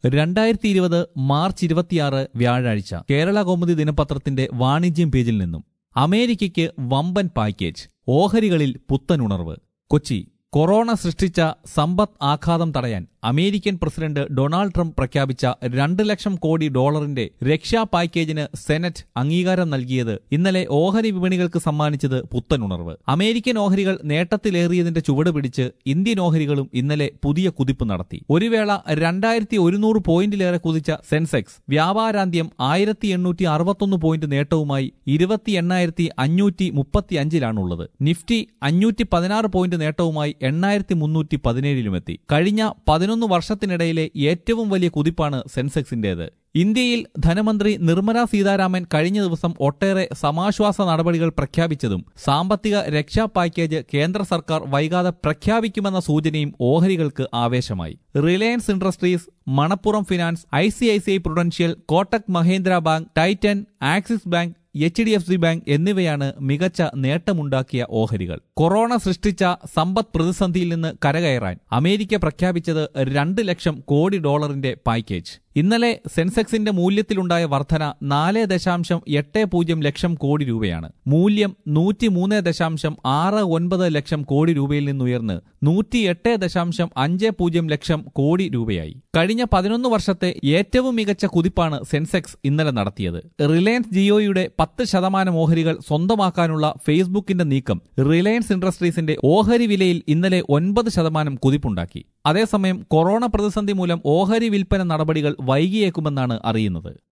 രണ്ടായിരത്തി ഇരുപത് മാർച്ച് ഇരുപത്തിയാറ് വ്യാഴാഴ്ച കേരള കൗമുദി ദിനപത്രത്തിന്റെ വാണിജ്യം പേജിൽ നിന്നും അമേരിക്കയ്ക്ക് വമ്പൻ പാക്കേജ് ഓഹരികളിൽ പുത്തനുണർവ് കൊച്ചി കൊറോണ സൃഷ്ടിച്ച സമ്പദ് ആഘാതം തടയാൻ അമേരിക്കൻ പ്രസിഡന്റ് ഡൊണാൾഡ് ട്രംപ് പ്രഖ്യാപിച്ച രണ്ട് ലക്ഷം കോടി ഡോളറിന്റെ രക്ഷാ പാക്കേജിന് സെനറ്റ് അംഗീകാരം നൽകിയത് ഇന്നലെ ഓഹരി വിപണികൾക്ക് സമ്മാനിച്ചത് പുത്തനുണർവ് അമേരിക്കൻ ഓഹരികൾ നേട്ടത്തിലേറിയതിന്റെ ചുവട് പിടിച്ച് ഇന്ത്യൻ ഓഹരികളും ഇന്നലെ പുതിയ കുതിപ്പ് നടത്തി ഒരു വേള രണ്ടായിരത്തി ഒരുന്നൂറ് പോയിന്റിലേറെ കുതിച്ച സെൻസെക്സ് വ്യാപാരാന്ത്യം ആയിരത്തി എണ്ണൂറ്റി അറുപത്തൊന്ന് പോയിന്റ് നേട്ടവുമായി ഇരുപത്തി എണ്ണായിരത്തി അഞ്ഞൂറ്റി മുപ്പത്തി അഞ്ചിലാണുള്ളത് നിഫ്റ്റി അഞ്ഞൂറ്റി പതിനാറ് പോയിന്റ് നേട്ടവുമായി എണ്ണായിരത്തി മുന്നൂറ്റി പതിനേഴിലുമെത്തി കഴിഞ്ഞ പതിനൊന്ന് വർഷത്തിനിടയിലെ ഏറ്റവും വലിയ കുതിപ്പാണ് സെൻസെക്സിന്റേത് ഇന്ത്യയിൽ ധനമന്ത്രി നിർമ്മല സീതാരാമൻ കഴിഞ്ഞ ദിവസം ഒട്ടേറെ സമാശ്വാസ നടപടികൾ പ്രഖ്യാപിച്ചതും സാമ്പത്തിക രക്ഷാ പാക്കേജ് കേന്ദ്ര സർക്കാർ വൈകാതെ പ്രഖ്യാപിക്കുമെന്ന സൂചനയും ഓഹരികൾക്ക് ആവേശമായി Reliance Industries Manappuram finance I C I C I Prudential Kotak Mahindra bank Titan Axis bank H D F C bank എന്നിവയാണ് മികച്ച നേട്ടമുണ്ടാക്കിയ ഓഹരികൾ കൊറോണ സൃഷ്ടിച്ച സമ്പദ് പ്രതിസന്ധിയിൽ നിന്ന് കരകയറാൻ അമേരിക്ക പ്രഖ്യാപിച്ചത് രണ്ട് ലക്ഷം കോടി ഡോളറിന്റെ പാക്കേജ് ഇന്നലെ സെൻസെക്സിന്റെ മൂല്യത്തിലുണ്ടായ വർധന നാല് ദശാംശം എട്ട് പൂജ്യം ലക്ഷം കോടി രൂപയാണ് മൂല്യം നൂറ്റി മൂന്ന് ദശാംശം ആറ് ഒൻപത് ലക്ഷം കോടി രൂപയിൽ നിന്നുയർന്ന് നൂറ്റി എട്ട് ദശാംശം അഞ്ച് പൂജ്യം ലക്ഷം കോടി രൂപയായി കഴിഞ്ഞ പതിനൊന്ന് വർഷത്തെ ഏറ്റവും മികച്ച കുതിപ്പാണ് സെൻസെക്സ് ഇന്നലെ നടത്തിയത് റിലയൻസ് ജിയോയുടെ പത്ത് ശതമാനം ഓഹരികൾ സ്വന്തമാക്കാനുള്ള ഫേസ്ബുക്കിന്റെ നീക്കം റിലയൻസ് ഇൻഡസ്ട്രീസിന്റെ ഓഹരി വിലയിൽ ഇന്നലെ ഒൻപത് ശതമാനം കുതിപ്പുണ്ടാക്കി അതേസമയം കൊറോണ പ്രതിസന്ധി മൂലം ഓഹരി വിൽപ്പന നടപടികൾ വൈകിയേക്കുമെന്നാണ് അറിയുന്നത്